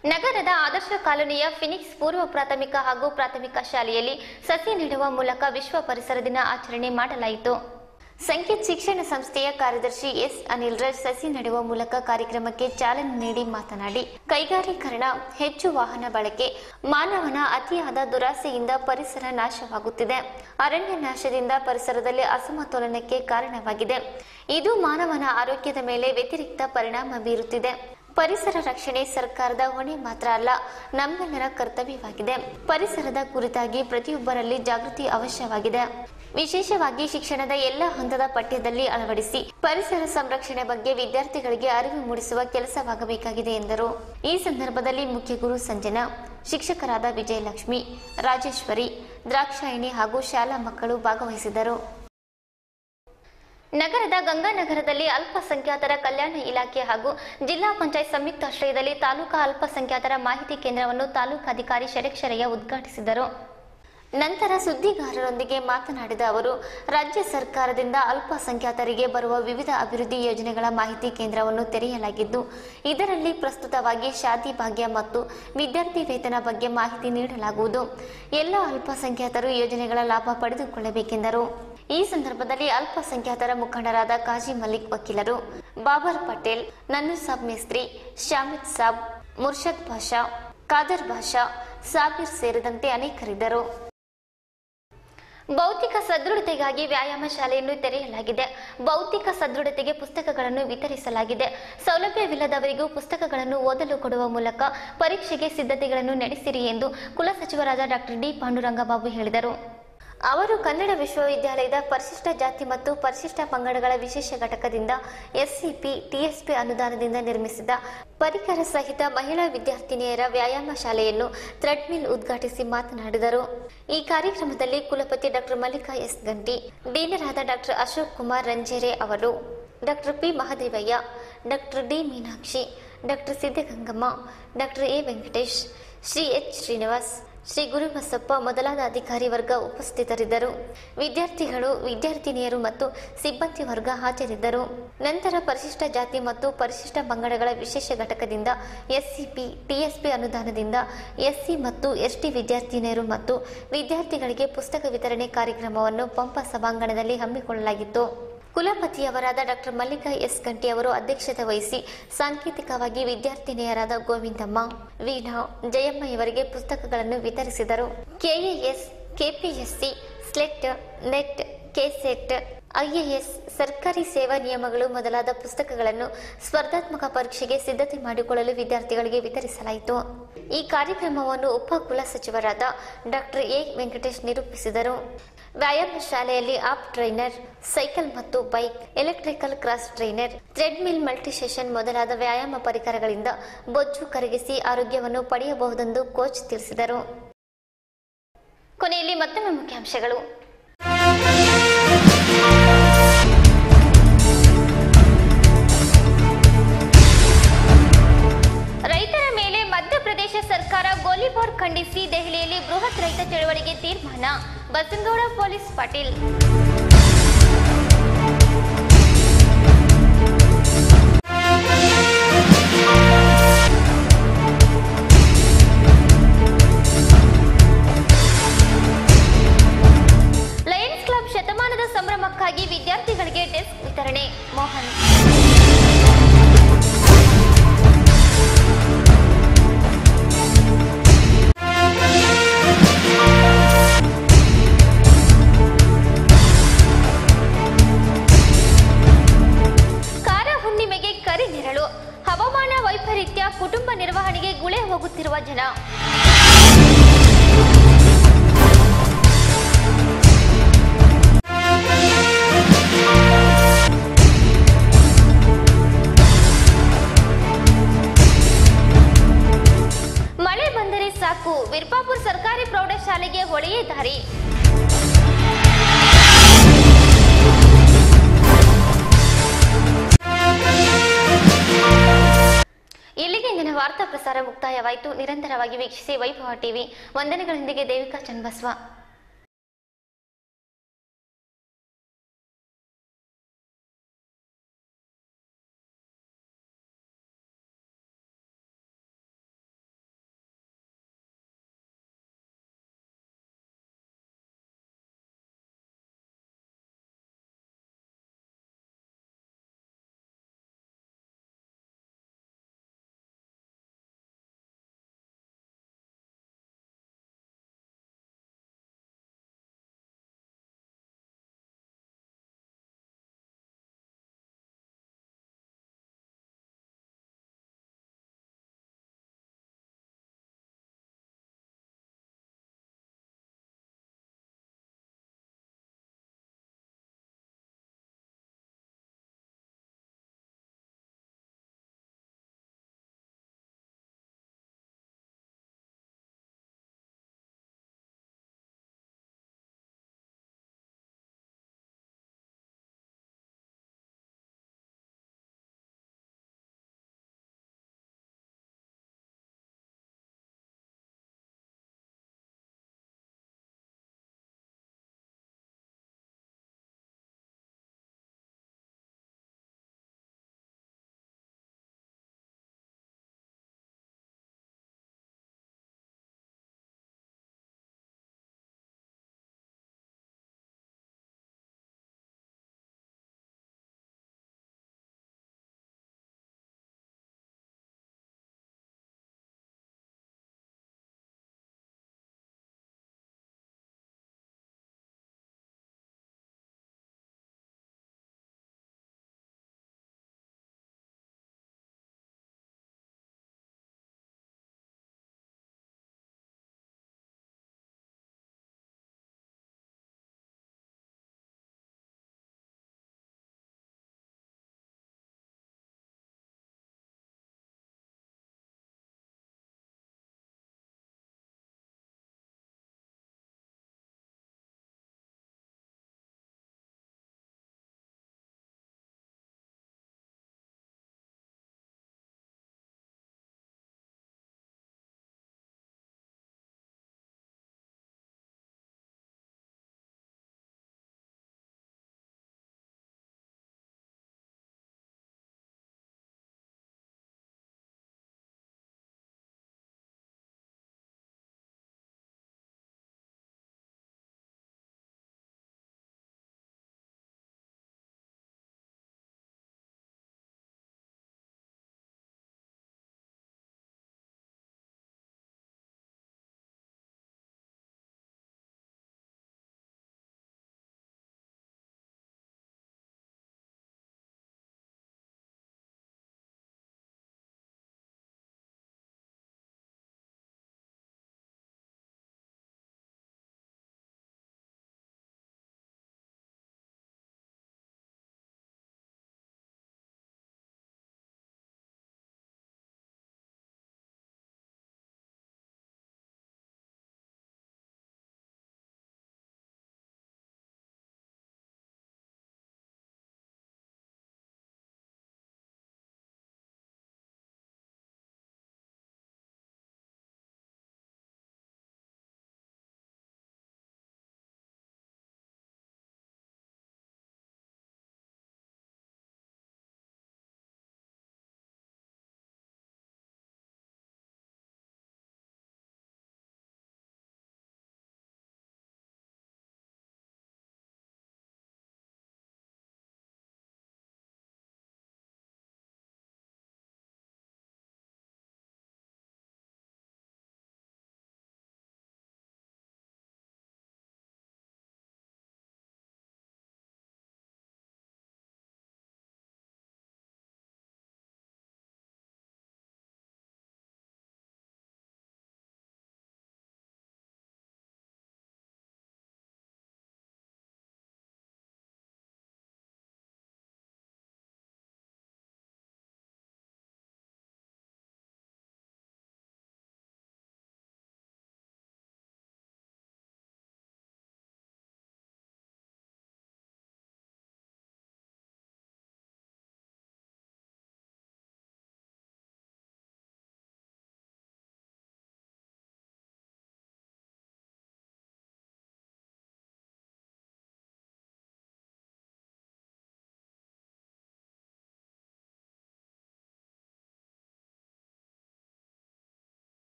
ನಗರದ ಆದರ್ಶ ಕಾಲೋನಿಯ ಫಿನಿಕ್ಸ್ ಪೂರ್ವ ಪ್ರಾಥಮಿಕ ಹಾಗೂ ಪ್ರಾಥಮಿಕ ಶಾಲೆಯಲ್ಲಿ ಸಸಿ ನೆಡುವ ಮೂಲಕ ವಿಶ್ವ ಪರಿಸರ ದಿನ ಆಚರಣೆ ಮಾಡಲಾಯಿತು ಸಂಕೇತ್ ಶಿಕ್ಷಣ ಸಂಸ್ಥೆಯ ಕಾರ್ಯದರ್ಶಿ ಎಸ್ ಅನಿಲ್ ರಾಜ್ ಸಸಿ ನೆಡುವ ಮೂಲಕ ಕಾರ್ಯಕ್ರಮಕ್ಕೆ ಚಾಲನೆ ನೀಡಿ ಮಾತನಾಡಿ ಕೈಗಾರೀಕರಣ ಹೆಚ್ಚು ವಾಹನ ಬಳಕೆ ಮಾನವನ ಅತಿಯಾದ ದುರಾಸೆಯಿಂದ ಪರಿಸರ ನಾಶವಾಗುತ್ತಿದೆ ಅರಣ್ಯ ನಾಶದಿಂದ ಪರಿಸರದಲ್ಲಿ ಅಸಮತೋಲನಕ್ಕೆ ಕಾರಣವಾಗಿದೆ ಇದು ಮಾನವನ ಆರೋಗ್ಯದ ಮೇಲೆ ವ್ಯತಿರಿಕ್ತ ಪರಿಣಾಮ ಬೀರುತ್ತಿದೆ ಪರಿಸರ ರಕ್ಷಣೆ ಸರ್ಕಾರದ ಹೊಣೆ ಮಾತ್ರ ಅಲ್ಲ ನಮ್ಮೆಲ್ಲರ ಕರ್ತವ್ಯವಾಗಿದೆ ಪರಿಸರದ ಕುರಿತಾಗಿ ಪ್ರತಿಯೊಬ್ಬರಲ್ಲಿ ಜಾಗೃತಿ ಅವಶ್ಯವಾಗಿದೆ ವಿಶೇಷವಾಗಿ ಶಿಕ್ಷಣದ ಎಲ್ಲ ಹಂತದ ಪಠ್ಯದಲ್ಲಿ ಅಳವಡಿಸಿ ಪರಿಸರ ಸಂರಕ್ಷಣೆ ಬಗ್ಗೆ ವಿದ್ಯಾರ್ಥಿಗಳಿಗೆ ಅರಿವು ಮೂಡಿಸುವ ಕೆಲಸವಾಗಬೇಕಾಗಿದೆ ಎಂದರು ಈ ಸಂದರ್ಭದಲ್ಲಿ ಮುಖ್ಯ ಗುರು ಸಂಜನಾ ಶಿಕ್ಷಕರಾದ ವಿಜಯಲಕ್ಷ್ಮಿ ರಾಜೇಶ್ವರಿ ದ್ರಾಕ್ಷಾಯಿಣಿ ಹಾಗೂ ಶಾಲಾ ಮಕ್ಕಳು ಭಾಗವಹಿಸಿದರು ನಗರದ ಗಂಗಾನಗರದಲ್ಲಿ ಅಲ್ಪಸಂಖ್ಯಾತರ ಕಲ್ಯಾಣ ಇಲಾಖೆ ಹಾಗೂ ಜಿಲ್ಲಾ ಪಂಚಾಯತ್ ಸಂಯುಕ್ತಾಶ್ರಯದಲ್ಲಿ ತಾಲೂಕಾ ಅಲ್ಪಸಂಖ್ಯಾತರ ಮಾಹಿತಿ ಕೇಂದ್ರವನ್ನು ತಾಲೂಕಾಧಿಕಾರಿ ಶರಕ್ಷರಯ್ಯ ಉದ್ಘಾಟಿಸಿದರು ನಂತರ ಸುದ್ದಿಗಾರರೊಂದಿಗೆ ಮಾತನಾಡಿದ ಅವರು ರಾಜ್ಯ ಸರ್ಕಾರದಿಂದ ಅಲ್ಪಸಂಖ್ಯಾತರಿಗೆ ಬರುವ ವಿವಿಧ ಅಭಿವೃದ್ಧಿ ಯೋಜನೆಗಳ ಮಾಹಿತಿ ಕೇಂದ್ರವನ್ನು ತೆರೆಯಲಾಗಿದ್ದು ಇದರಲ್ಲಿ ಪ್ರಸ್ತುತವಾಗಿ ಶಾದಿ ಭಾಗ್ಯ ಮತ್ತು ವಿದ್ಯಾರ್ಥಿ ವೇತನ ಬಗ್ಗೆ ಮಾಹಿತಿ ನೀಡಲಾಗುವುದು ಎಲ್ಲ ಅಲ್ಪಸಂಖ್ಯಾತರು ಯೋಜನೆಗಳ ಲಾಭ ಪಡೆದುಕೊಳ್ಳಬೇಕೆಂದರು ಈ ಸಂದರ್ಭದಲ್ಲಿ ಅಲ್ಪಸಂಖ್ಯಾತರ ಮುಖಂಡರಾದ ಕಾಜಿ ಮಲಿಕ್ ವಕೀಲರು ಬಾಬರ್ ಪಟೇಲ್ ನನ್ನು ಸಾಬ್ ಮೇಸ್ತ್ರಿ ಶಾಮಿದ್ ಸಾಬ್ ಮುರ್ಷದ್ ಬಾಷಾ ಖಾದರ್ ಬಾಷಾ ಸಾಬೀರ್ ಸೇರಿದಂತೆ ಅನೇಕರಿದ್ದರು ಭೌತಿಕ ಸದೃಢತೆಗಾಗಿ ವ್ಯಾಯಾಮ ಶಾಲೆಯನ್ನು ತೆರೆಯಲಾಗಿದೆ ಭೌತಿಕ ಸದೃಢತೆಗೆ ಪುಸ್ತಕಗಳನ್ನು ವಿತರಿಸಲಾಗಿದೆ ಸೌಲಭ್ಯವಿಲ್ಲದವರಿಗೂ ಪುಸ್ತಕಗಳನ್ನು ಓದಲು ಕೊಡುವ ಮೂಲಕ ಪರೀಕ್ಷೆಗೆ ಸಿದ್ಧತೆಗಳನ್ನು ನಡೆಸಿರಿ ಎಂದು ಕುಲಸಚಿವರಾದ ಡಾಕ್ಟರ್ ಡಿ ಪಾಂಡುರಂಗಬಾಬು ಹೇಳಿದರು ಅವರು ಕನ್ನಡ ವಿಶ್ವವಿದ್ಯಾಲಯದ ಪರಿಶಿಷ್ಟ ಜಾತಿ ಮತ್ತು ಪರಿಶಿಷ್ಟ ಪಂಗಡಗಳ ವಿಶೇಷ ಘಟಕದಿಂದ ಎಸ್ಸಿಪಿ ಟಿಎಸ್ಪಿ ಅನುದಾನದಿಂದ ನಿರ್ಮಿಸಿದ ಪರಿಕರ ಸಹಿತ ಮಹಿಳಾ ವಿದ್ಯಾರ್ಥಿನಿಯರ ವ್ಯಾಯಾಮ ಶಾಲೆಯನ್ನು ಥ್ರೆಡ್ಮಿಲ್ ಉದ್ಘಾಟಿಸಿ ಮಾತನಾಡಿದರು ಈ ಕಾರ್ಯಕ್ರಮದಲ್ಲಿ ಕುಲಪತಿ ಡಾಕ್ಟರ್ ಮಲ್ಲಿಕಾ ಎಸ್ ಗಂಟಿ ಡೀನರಾದ ಡಾಕ್ಟರ್ ಅಶೋಕ್ ಕುಮಾರ್ ರಂಜೇರೆ ಅವರು doctor P Mahadevaiah doctor D Meenakshi doctor Siddagangamma doctor A Venkatesh Shri H Srinivas Shri Gurubasappa ಮೊದಲಾದ ಅಧಿಕಾರಿ ವರ್ಗ ಉಪಸ್ಥಿತರಿದ್ದರು ವಿದ್ಯಾರ್ಥಿಗಳು ವಿದ್ಯಾರ್ಥಿನಿಯರು ಮತ್ತು ಸಿಬ್ಬಂದಿ ವರ್ಗ ಹಾಜರಿದ್ದರು ನಂತರ ಪರಿಶಿಷ್ಟ ಜಾತಿ ಮತ್ತು ಪರಿಶಿಷ್ಟ ಪಂಗಡಗಳ ವಿಶೇಷ ಘಟಕದಿಂದ ಎಸ್ಸಿಪಿ ಟಿಎಸ್ಪಿ ಅನುದಾನದಿಂದ ಎಸ್ಸಿ ಮತ್ತು ಎಸ್ಟಿ ವಿದ್ಯಾರ್ಥಿನಿಯರು ಮತ್ತು ವಿದ್ಯಾರ್ಥಿಗಳಿಗೆ ಪುಸ್ತಕ ವಿತರಣೆ ಕಾರ್ಯಕ್ರಮವನ್ನು ಪಂಪ ಸಭಾಂಗಣದಲ್ಲಿ ಹಮ್ಮಿಕೊಳ್ಳಲಾಗಿತ್ತು ಕುಲಪತಿಯವರಾದ ಡಾಕ್ಟರ್ ಮಲ್ಲಿಕಾ ಎಸ್ ಗಂಟಿ ಅವರು ಅಧ್ಯಕ್ಷತೆ ವಹಿಸಿ ಸಾಂಕೇತಿಕವಾಗಿ ವಿದ್ಯಾರ್ಥಿನಿಯರಾದ ಗೋವಿಂದಮ್ಮ ವೀಣಾ ಜಯಮ್ಮ ಇವರಿಗೆ ಪುಸ್ತಕಗಳನ್ನು ವಿತರಿಸಿದರು KAS KPSC SLET NET KSET IAS ಸರ್ಕಾರಿ ಸೇವಾ ನಿಯಮಗಳು ಮೊದಲಾದ ಪುಸ್ತಕಗಳನ್ನು ಸ್ಪರ್ಧಾತ್ಮಕ ಪರೀಕ್ಷೆಗೆ ಸಿದ್ಧತೆ ಮಾಡಿಕೊಳ್ಳಲು ವಿದ್ಯಾರ್ಥಿಗಳಿಗೆ ವಿತರಿಸಲಾಯಿತು ಈ ಕಾರ್ಯಕ್ರಮವನ್ನು ಉಪ ಕುಲಸಚಿವರಾದ ಡಾಕ್ಟರ್ ಎ ವೆಂಕಟೇಶ್ ನಿರೂಪಿಸಿದರು ವ್ಯಾಯಾಮ ಶಾಲೆಯಲ್ಲಿ ಆಪ್ ಟ್ರೈನರ್ ಸೈಕಲ್ ಮತ್ತು bike electrical cross trainer treadmill multisession ಮೊದಲಾದ ವ್ಯಾಯಾಮ ಪರಿಕರಗಳಿಂದ ಬೊಜ್ಜು ಕರಗಿಸಿ ಆರೋಗ್ಯವನ್ನು ಪಡೆಯಬಹುದೆಂದು ಕೋಚ್ ತಿಳಿಸಿದರು ಕೊನೆಯಲ್ಲಿ ಮತ್ತೊಮ್ಮೆ ಮುಖ್ಯಾಂಶಗಳು ರೈತರ ಮೇಲೆ ಮಧ್ಯಪ್ರದೇಶ ಸರ್ಕಾರ ಗೋಲಿಬಾರ್ ಖಂಡಿಸಿ ದೆಹಲಿಯಲ್ಲಿ ಬೃಹತ್ ರೈತ ಚಳವಳಿಗೆ ತೀರ್ಮಾನ Basanagouda police Patil Lions club ಶತಮಾನದ ಸಂಭ್ರಮಕ್ಕಾಗಿ ವಿದ್ಯಾರ್ಥಿಗಳಿಗೆ ಡೆಸ್ಕ್ ವಿತರಣೆ ಮೋಹನ್ ಕಾರ ಹುಣ್ಣಿಮೆಗೆ ಕರಿ ನೆರಳು ಹವಾಮಾನ ವೈಪರೀತ್ಯ ಕುಟುಂಬ ನಿರ್ವಹಣೆಗೆ ಗುಳೆ ಹೋಗುತ್ತಿರುವ ಜನ ಮಳೆ ಬಂದರೆ ಸಾಕು ವಿರ್ಪಾಪುರ್ ಸರ್ಕಾರಿ ಪ್ರೌಢಶಾಲೆಗೆ ಹೊಳೆಯೇ ದಾರಿ ಇಲ್ಲಿಗೆ ಇಂದಿನ ವಾರ್ತಾ ಪ್ರಸಾರ ಮುಕ್ತಾಯವಾಯಿತು ನಿರಂತರವಾಗಿ ವೀಕ್ಷಿಸಿ ವೈಭವ ಟಿವಿ ವಂದನೆಗಳೊಂದಿಗೆ ದೇವಿಕಾ ಚನ್ನಬಸವ